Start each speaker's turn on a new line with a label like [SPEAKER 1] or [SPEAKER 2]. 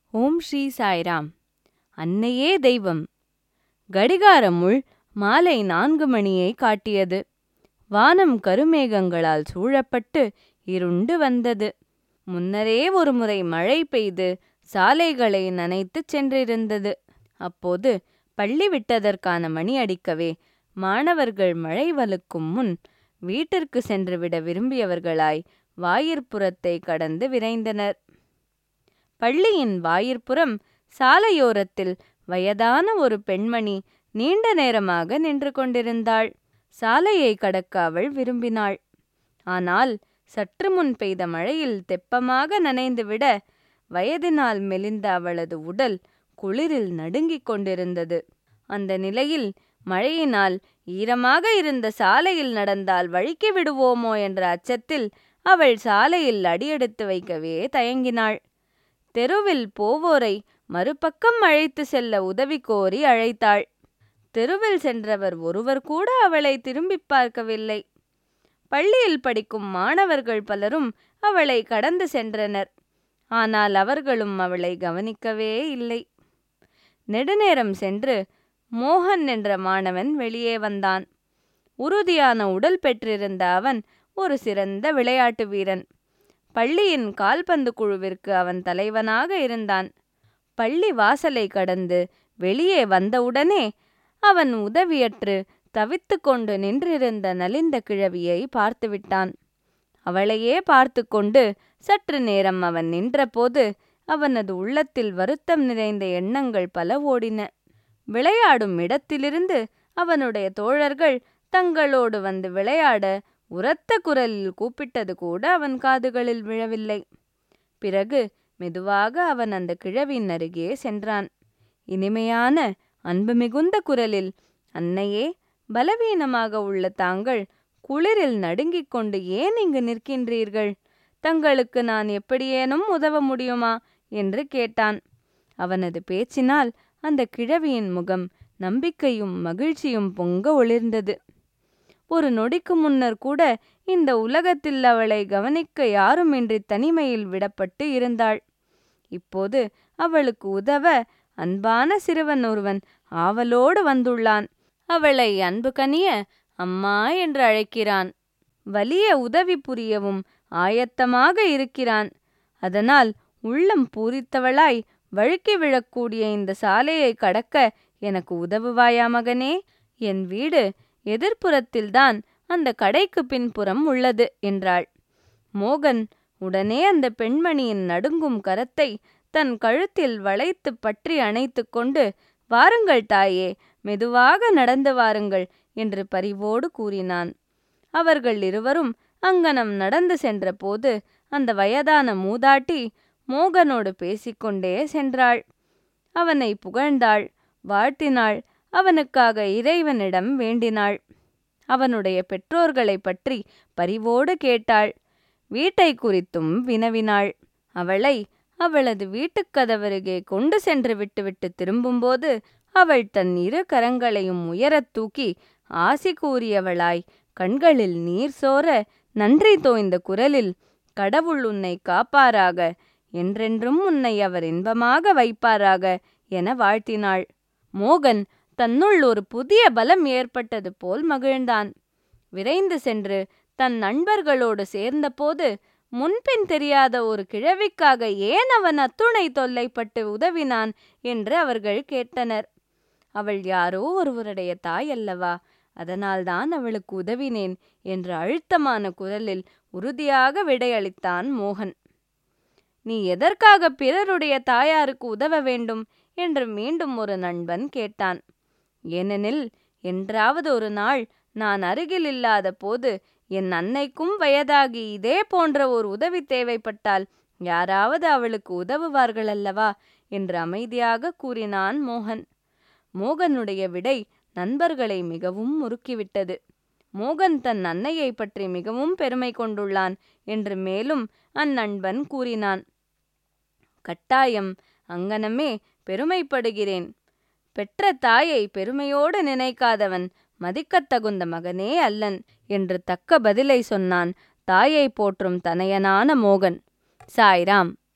[SPEAKER 1] ஓம் ஸ்ரீ சாய்ராம் அன்னையே தெய்வம் கடிகாரமுள் மாலை நான்கு மணியை காட்டியது வானம் கருமேகங்களால் சூழப்பட்டு இருண்டு வந்தது முன்னரே ஒரு முறை மழை பெய்து சாலைகளை நனைத்துச் சென்றிருந்தது அப்போது பள்ளி விட்டதற்கான மணி அடிக்கவே மாணவர்கள் மழை வலுக்கும் முன் வீட்டிற்கு சென்றுவிட விரும்பியவர்களாய் வாயிற்புறத்தை கடந்து விரைந்தனர் பள்ளியின் வாயிற்புறம் சாலையோரத்தில் வயதான ஒரு பெண்மணி நீண்ட நேரமாக நின்று கொண்டிருந்தாள் சாலையை கடக்க அவள் விரும்பினாள் ஆனால் சற்று முன் பெய்த மழையில் தெப்பமாக நனைந்துவிட வயதினால் மெலிந்த அவளது உடல் குளிரில் நடுங்கிக் கொண்டிருந்தது அந்த நிலையில் மழையினால் ஈரமாக இருந்த சாலையில் நடந்தால் வழுக்கி விடுவோமோ என்ற அச்சத்தில் அவள் சாலையில் அடியெடுத்து வைக்கவே தயங்கினாள் தெருவில் போவோரை மறுபக்கம் அழைத்து செல்ல உதவி கோரி அழைத்தாள் தெருவில் சென்றவர் ஒருவர் கூட அவளை திரும்பி பார்க்கவில்லை பள்ளியில் படிக்கும் மாணவர்கள் பலரும் அவளை கடந்து சென்றனர் ஆனால் அவர்களும் அவளை கவனிக்கவே இல்லை நெடுநேரம் சென்று மோகன் என்ற மாணவன் வெளியே வந்தான் உறுதியான உடல் பெற்றிருந்த அவன் ஒரு சிறந்த விளையாட்டு வீரன் பள்ளியின் கால்பந்து குழுவிற்கு அவன் தலைவனாக இருந்தான் பள்ளி வாசலை கடந்து வெளியே வந்தவுடனே அவன் உதவியற்று தவித்து கொண்டு நின்றிருந்த நலிந்த கிழவியை பார்த்துவிட்டான் அவளையே பார்த்து கொண்டு சற்று நேரம் அவன் நின்றபோது அவனது உள்ளத்தில் வருத்தம் நிறைந்த எண்ணங்கள் பல ஓடின விளையாடும் இடத்திலிருந்து அவனுடைய தோழர்கள் தங்களோடு வந்து விளையாட உரத்த குரலில் கூப்பிட்டது கூட அவன் காதுகளில் விழவில்லை பிறகு மெதுவாக அவன் அந்த கிழவின் அருகே சென்றான் இனிமையான அன்பு மிகுந்த குரலில் அன்னையே பலவீனமாக உள்ள தாங்கள் குளிரில் நடுங்கிக் கொண்டு ஏன் இங்கு நிற்கின்றீர்கள் தங்களுக்கு நான் எப்படியேனும் உதவ முடியுமா என்று கேட்டான் அவனது பேச்சினால் அந்த கிழவியின் முகம் நம்பிக்கையும் மகிழ்ச்சியும் பொங்க ஒளிர்ந்தது ஒரு நொடிக்கு முன்னர் கூட இந்த உலகத்தில் அவளை கவனிக்க யாருமின்றி தனிமையில் விடப்பட்டு இருந்தாள் இப்போது அவளுக்கு உதவ அன்பான சிறுவன் ஒருவன் ஆவலோடு வந்துள்ளான் அவளை அன்பு கனிய அம்மா என்று அழைக்கிறான் வலிய உதவி புரியவும் ஆயத்தமாக இருக்கிறான் அதனால் உள்ளம் பூரித்தவளாய் வழுக்கி விழக்கூடிய இந்த சாலையை கடக்க எனக்கு உதவுவாயா மகனே என் வீடு எதிர்ப்புறத்தில்தான் அந்த கடைக்கு பின்புறம் உள்ளது என்றாள் மோகன் உடனே அந்த பெண்மணியின் நடுங்கும் கரத்தை தன் கழுத்தில் வளைத்து பற்றி அணைத்து கொண்டு வாருங்கள் தாயே மெதுவாக நடந்து வாருங்கள் என்று பரிவோடு கூறினான் அவர்கள் இருவரும் அங்கனம் நடந்து சென்றபோது அந்த வயதான மூதாட்டி மோகனோடு பேசிக்கொண்டே சென்றாள் அவனை புகழ்ந்தாள் வாழ்த்தினாள் அவனுக்காக இறைவனிடம் வேண்டினாள் அவனுடைய பெற்றோர்களை பற்றி பரிவோடு கேட்டாள் வீட்டை குறித்தும் வினவினாள் அவளை அவளது வீட்டுக்கதவருகே கொண்டு சென்று விட்டுவிட்டு திரும்பும்போது அவள் தன் இரு கரங்களையும் உயரத் தூக்கி ஆசி கூறியவளாய் கண்களில் நீர் சோர நன்றி தோய்ந்த குரலில் கடவுள் உன்னை காப்பாராக என்றென்றும் உன்னை அவர் இன்பமாக வைப்பாராக என வாழ்த்தினாள் மோகன் தன்னுள் ஒரு புதிய பலம் ஏற்பட்டது போல் மகிழ்ந்தான் விரைந்து சென்று தன் நண்பர்களோடு சேர்ந்தபோது முன்பின் தெரியாத ஒரு கிழவிக்காக ஏன் அவன் அத்துணை தொல்லைப்பட்டு உதவினான் என்று அவர்கள் கேட்டனர் அவள் யாரோ ஒருவருடைய தாய் அல்லவா அதனால்தான் அவளுக்கு உதவினேன் என்று அழுத்தமான குரலில் உறுதியாக விடையளித்தான் மோகன் நீ எதற்காக பிறருடைய தாயாருக்கு உதவ வேண்டும் என்று மீண்டும் ஒரு நண்பன் கேட்டான் ஏனெனில் என்றாவது ஒரு நாள் நான் அருகில் இல்லாத போது என் அன்னைக்கும் வயதாகி இதே போன்ற ஒரு உதவி தேவைப்பட்டால் யாராவது அவளுக்கு உதவுவார்கள் அல்லவா என்று அமைதியாக கூறினான் மோகன் மோகனுடைய விடை நண்பர்களை மிகவும் முறுக்கிவிட்டது மோகன் தன் அன்னையை பற்றி மிகவும் பெருமை கொண்டுள்ளான் என்று மேலும் அந்நண்பன் கூறினான் கட்டாயம் அங்கனமே பெருமைப்படுகிறேன் பெற்ற தாயை பெருமையோடு நினைக்காதவன் மதிக்கத்தகுந்த மகனே அல்லன் என்று தக்க பதிலை சொன்னான் தாயை போற்றும் தனையனான மோகன் சாய்ராம்